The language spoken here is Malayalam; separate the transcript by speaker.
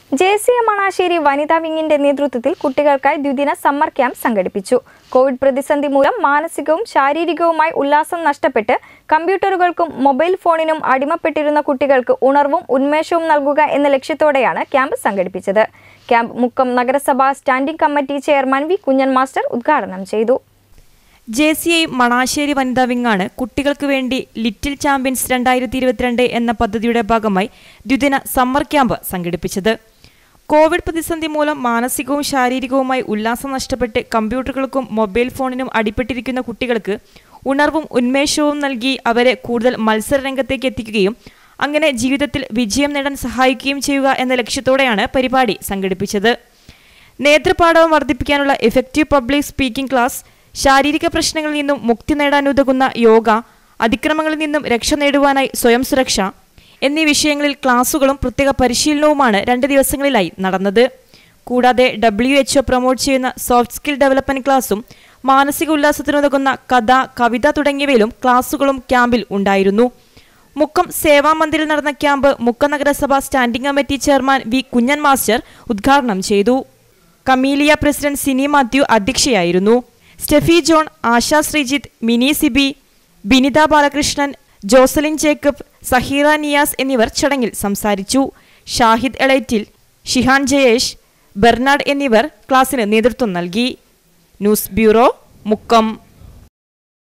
Speaker 1: ജെ സി എം മണാശ്ശേരി വനിതാ വിങ്ങിന്റെ നേതൃത്വത്തിൽ കുട്ടികൾക്കായി ദ്വിദിന സമ്മർ ക്യാമ്പ് സംഘടിപ്പിച്ചു കോവിഡ് പ്രതിസന്ധി മൂലം മാനസികവും ശാരീരികവുമായി ഉല്ലാസം നഷ്ടപ്പെട്ട് കമ്പ്യൂട്ടറുകൾക്കും മൊബൈൽ ഫോണിനും അടിമപ്പെട്ടിരുന്ന കുട്ടികൾക്ക് ഉണർവും ഉന്മേഷവും നൽകുക എന്ന ലക്ഷ്യത്തോടെയാണ് ക്യാമ്പ് സംഘടിപ്പിച്ചത് ക്യാമ്പ് മുക്കം നഗരസഭാ standing committee chairman V Kunhan master ഉദ്ഘാടനം ചെയ്തു
Speaker 2: ജെ സി ഐ മണാശ്ശേരി വനിതാ വിങ്ങാണ് കുട്ടികൾക്ക് വേണ്ടി ലിറ്റിൽ ചാമ്പ്യൻസ് രണ്ടായിരത്തി ഇരുപത്തിരണ്ട് എന്ന പദ്ധതിയുടെ ഭാഗമായി ദ്വിദിന സമ്മർ ക്യാമ്പ് സംഘടിപ്പിച്ചത് കോവിഡ് പ്രതിസന്ധി മൂലം മാനസികവും ശാരീരികവുമായി ഉല്ലാസം നഷ്ടപ്പെട്ട് കമ്പ്യൂട്ടറുകൾക്കും മൊബൈൽ ഫോണിനും അടിപ്പെട്ടിരിക്കുന്ന കുട്ടികൾക്ക് ഉണർവും ഉന്മേഷവും നൽകി അവരെ കൂടുതൽ മത്സര രംഗത്തേക്ക് എത്തിക്കുകയും അങ്ങനെ ജീവിതത്തിൽ വിജയം നേടാൻ സഹായിക്കുകയും ചെയ്യുക എന്ന ലക്ഷ്യത്തോടെയാണ് പരിപാടി സംഘടിപ്പിച്ചത് നേതൃപാഠവും വർദ്ധിപ്പിക്കാനുള്ള എഫക്റ്റീവ് പബ്ലിക് സ്പീക്കിംഗ് ക്ലാസ് ശാരീരിക പ്രശ്നങ്ങളിൽ നിന്നും മുക്തി നേടാനുതകുന്ന യോഗ അതിക്രമങ്ങളിൽ നിന്നും രക്ഷ നേടുവാനായി സ്വയം സുരക്ഷ എന്നീ വിഷയങ്ങളിൽ ക്ലാസുകളും പ്രത്യേക പരിശീലനവുമാണ് രണ്ട് ദിവസങ്ങളിലായി നടന്നത് കൂടാതെ ഡബ്ല്യു എച്ച്ഒ പ്രൊമോട്ട് ചെയ്യുന്ന സോഫ്റ്റ് സ്കിൽ ഡെവലപ്മെന്റ് ക്ലാസും മാനസിക ഉല്ലാസത്തിനുതകുന്ന കഥ കവിത തുടങ്ങിയവയിലും ക്ലാസുകളും ക്യാമ്പിൽ ഉണ്ടായിരുന്നു മുക്കം സേവാ മന്ദിറിൽ നടന്ന ക്യാമ്പ് മുക്കം നഗരസഭ standing committee chairman V Kunhan master ഉദ്ഘാടനം ചെയ്തു കമീലിയ പ്രസിഡന്റ് സിനി മാത്യു അധ്യക്ഷയായിരുന്നു സ്റ്റെഫി ജോൺ ആശാ ശ്രീജിത്ത് മിനി സിബി ബിനിത ബാലകൃഷ്ണൻ ജോസലിൻ ജേക്കബ് സഹീറ നിയാസ് എന്നിവർ ചടങ്ങിൽ സംസാരിച്ചു ഷാഹിദ് എളൈറ്റിൽ ഷിഹാൻ ജയേഷ് ബെർണാഡ് എന്നിവർ ക്ലാസ്സിന് നേതൃത്വം നൽകി ന്യൂസ് ബ്യൂറോ മുക്കം